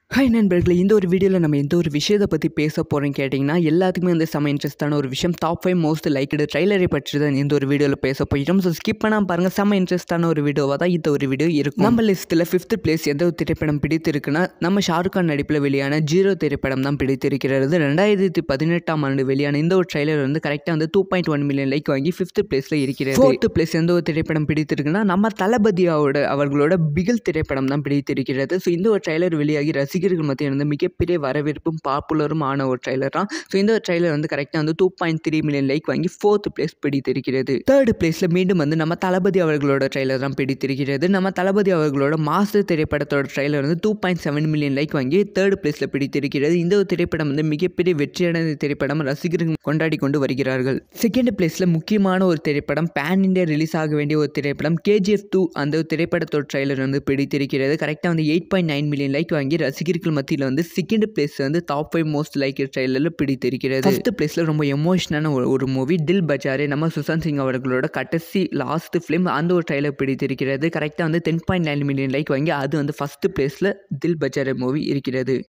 hi நண்பர்களே இந்த ஒரு வீடியோவில் நம்ம எந்த ஒரு விஷயத்தை பற்றி பேச போகிறோம் கேட்டிங்கன்னா எல்லாத்துக்குமே வந்து செம்ம இன்ட்ரெஸ்டான ஒரு விஷயம் டாப் ஃபைவ் மோஸ்ட் லைக்டு ட்ரைலரை பற்றி தான் இந்த ஒரு வீடியோவில் பேச போயிடும் ஸோ ஸ்கிப் பண்ணாமல் பாருங்கள் செம்ம இன்ட்ரெஸ்டான ஒரு வீடியோவாக தான் இந்த ஒரு வீடியோ இருக்கும் நம்ம லிஸ்ட்டில் ஃபிஃப்த் பிளேஸ் எந்த ஒரு திரைப்படம் பிடித்திருக்குன்னா நம்ம ஷாருக் கான் நடிப்பில் வெளியான ஜீரோ திரைப்படம் தான் பிடித்திருக்கிறது ரெண்டாயிரத்தி பதினெட்டாம் ஆண்டு வெளியான இந்த ஒரு ட்ரைலர் வந்து கரெக்டாக வந்து two point one million like வாங்கி ஃபிஃப்த் பிளேஸில் இருக்கிறது ஃபோர்த் பிளேஸ் எந்த ஒரு திரைப்படம் பிடித்திருக்குன்னா நம்ம தளபதியோட அவர்களோட பிகில் திரைப்படம் தான் பிடித்திருக்கிறது ஸோ இந்த ஒரு ட்ரைலர் வெளியாகி ரசிகர்கள் மத்தியில் வந்து மிகப்பெரிய வரவேற்பும் பாப்புலரும் ஆன ஒரு ட்ரைலர் தான் ஸோ இந்த ஒரு ட்ரைலர் வந்து கரெக்டாக வந்து two point three million like வாங்கி ஃபோர்த் பிளேஸ் பிடித்திருக்கிறது தேர்ட் பிளேஸில் மீண்டும் வந்து நம்ம தளபதி அவர்களோட ட்ரைலர் தான் பிடித்திருக்கிறது நம்ம தளபதி அவர்களோட மாஸ்டர் திரைப்படத்தோட ட்ரைலர் வந்து two point seven million like வாங்கி தேர்ட் பிளேஸில் பிடித்திருக்கிறது இந்த ஒரு திரைப்படம் வந்து மிகப்பெரிய வெற்றியான திரைப்படம் ரசிகர்கள் கொண்டாடி கொண்டு வருகிறார்கள் செகண்ட் பிளேஸில் முக்கியமான ஒரு திரைப்படம் பேன் இண்டியா ரிலீஸ் ஆக வேண்டிய ஒரு திரைப்படம் கேஜிஎஃப் டூ அந்த ஒரு திரைப்படத்தோட ட்ரைலர் வந்து பிடித்திருக்கிறது கரெக்டாக வந்து eight point nine million like வாங்கி ரசிகர்கள் மத்தியில் வந்து செகண்ட் பிளேஸ் வந்து டாப் ஃபைவ் மோஸ்ட் லைக் ட்ரைலரில் பிடித்திருக்கிறது ஃபஸ்ட் பிளேஸில் ரொம்ப எமோஷனான ஒரு ஒரு மூவி தில் பஜாரே நம்ம சுசாந்த் சிங் அவர்களோட கடைசி லாஸ்ட் ஃபிலிம் அந்த ஒரு ட்ரைலர் பிடித்திருக்கிறது கரெக்டாக வந்து ten point nine million like வாங்கி அது வந்து ஃபஸ்ட் பிளேஸில் தில் பஜாரே மூவி இருக்கிறது